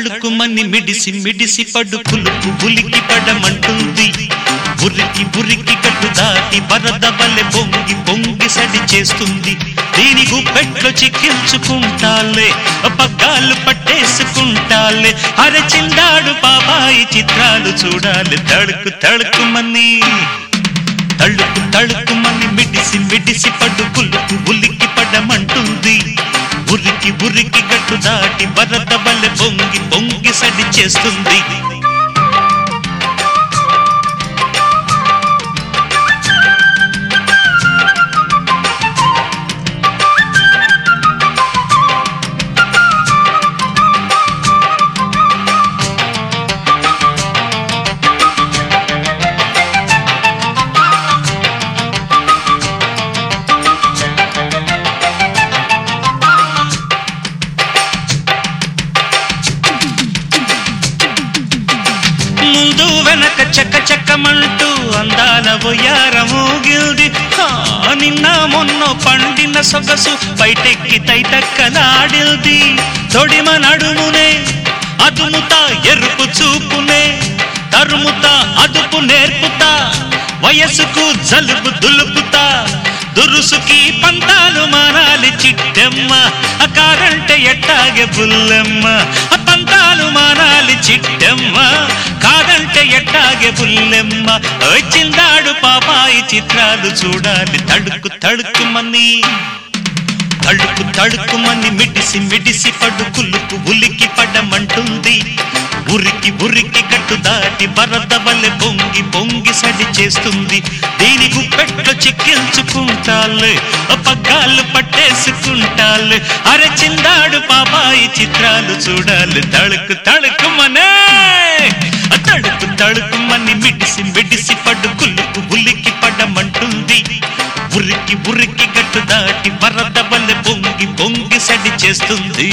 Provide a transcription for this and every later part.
తళుకుమని మిడిసి మిడిసి పడు పులుపు ఉలికి పడమంటుంది ఉరికి ఉరికి గట్టు దాటి వరద వల్లె పొంగి పొంగి సడి చేస్తుంది దీని గుప్పెట్లో చిక్కించుకుంటాలే పగ్గాలు పట్టేసుకుంటాలే అరచిందాడు బాబాయి చిత్రాలు చూడాలి తడుకు తడుకుమని తళుకు తళుకుమని మిడిసి మిడిసి పడు పులుపు ఉలికి పడమంటుంది ఉరికి ఉరికి గట్టు దాటి వరద వల్లె పొంగి పొంగి సడి చేస్తుంది ముందు వెనక చక్క చక్కమంటూ అందాల ఒయ్యారమోగిల్ది హా, నిన్న మొన్న పండిన సొగసు బయటెక్కి తైతక్కలాడిల్ది తొడిమ నడుమునే అదుముతా ఎరుపు చూపునే తరుముతా అదుపు నేర్పుతా వయసుకు జలుబు దులుపుతా దురుసుకి పంతాలు మారాలి చిట్టెమ్మ అకారంటే ఎట్టాగే బుల్లెమ్మ ఆ పంతాలు మారాలి చిట్టెమ్మ కాదంటే ఎట్టాగే బుల్లెమ్మ వచ్చిందాడు పాపాయి చిత్రాలు చూడాలి తడుకు తడుకుమని తడుకు తడుకుమని మిడిసి మిడిసి పడు కులుకు ఉలికి పడమంటుంది ఉరికి ఉరికి గట్టు దాటి వరద వల్లె పొంగి పొంగి సడి చేస్తుంది దీని గుప్పెట్లో చిక్కించుకుంటాలే పగ్గాలు పట్టేసుకుంటాలే అరచిందాడు పాపాయి చిత్రాలు చూడాలి తడుకు తడుకుమనే తడుకు తడుకుమని మిడిసి మిడిసి పడు కులుకు ఉలికి పడమంటుంది ఉరికి ఉరికి గట్టు దాటి వరద వల్లె పొంగి పొంగి సడి చేస్తుంది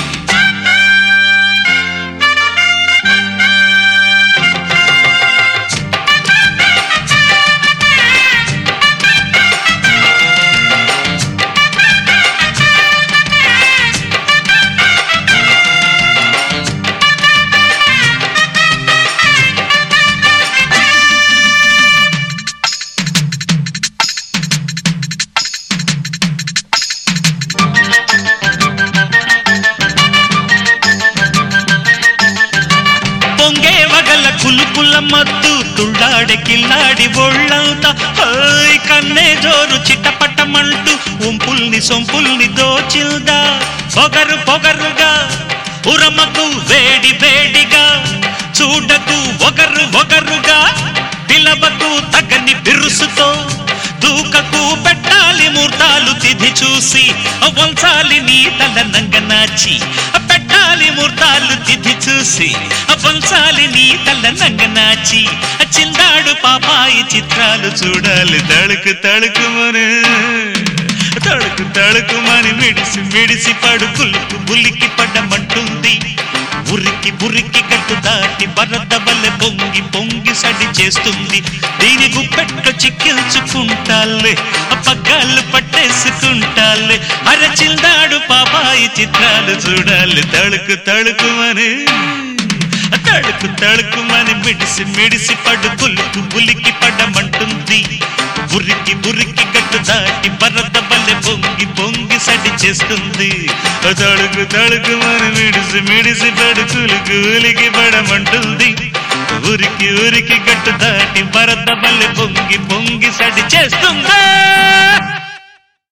పొంగే వగల కులుకుల మత్తు తుళ్ళాడే కిల్లాడి ఒళ్ళంతా హాయ్ కన్నే జోరు చిట్టపట్టమంటూ ఉంపుల్ని సొంపుల్ని దోచిల్దా పొగరు పొగరుగా ఉరమకు వేడి వేడిగా చూడకు ఒకరు ఒకరుగా పిలవకు తగని బిరుసుతో దూకకు పెట్టాలి మూర్తాలు తిథి చూసి వంచాలి నీ తల నంగనాచి పెట్టాలి మూర్తాలు తిథి చూసి వంచాలి నీ తల నంగనాచి చిందాడు పాపాయి చిత్రాలు చూడాలి తడుకు తడుకుమని తడుకు తడుకుమని మిడిసి మిడిసి పడు కులుకు బులికి పడమంటుంది ఉరికి ఉరికి గట్టు దాటి వరద వల్ల పొంగి పొంగి సడి చేస్తుంది దీని గుప్పెట్లో చిక్కించుకుంటాలే పగ్గాలు పట్టేసుకుంటాలే అరచిందాడు పాపాయి చిత్రాలు చూడాలి తడుకు తడుకుమని తడుకు తడుకుమని మిడిసి మిడిసి పడు కులుకు ఉలికి పడమంటుంది ఉరికి ఉరికి గట్టు దాటి వరద వల్లె పొంగి పొంగి సడి చేస్తుంది తడుకు తడుకు మన మిడిసి మిడిసి పడు కులుకు ఉలికి పడమంటుంది ఉరికి ఉరికి గట్టు దాటి వరద వల్లె పొంగి పొంగి సడి చేస్తుంది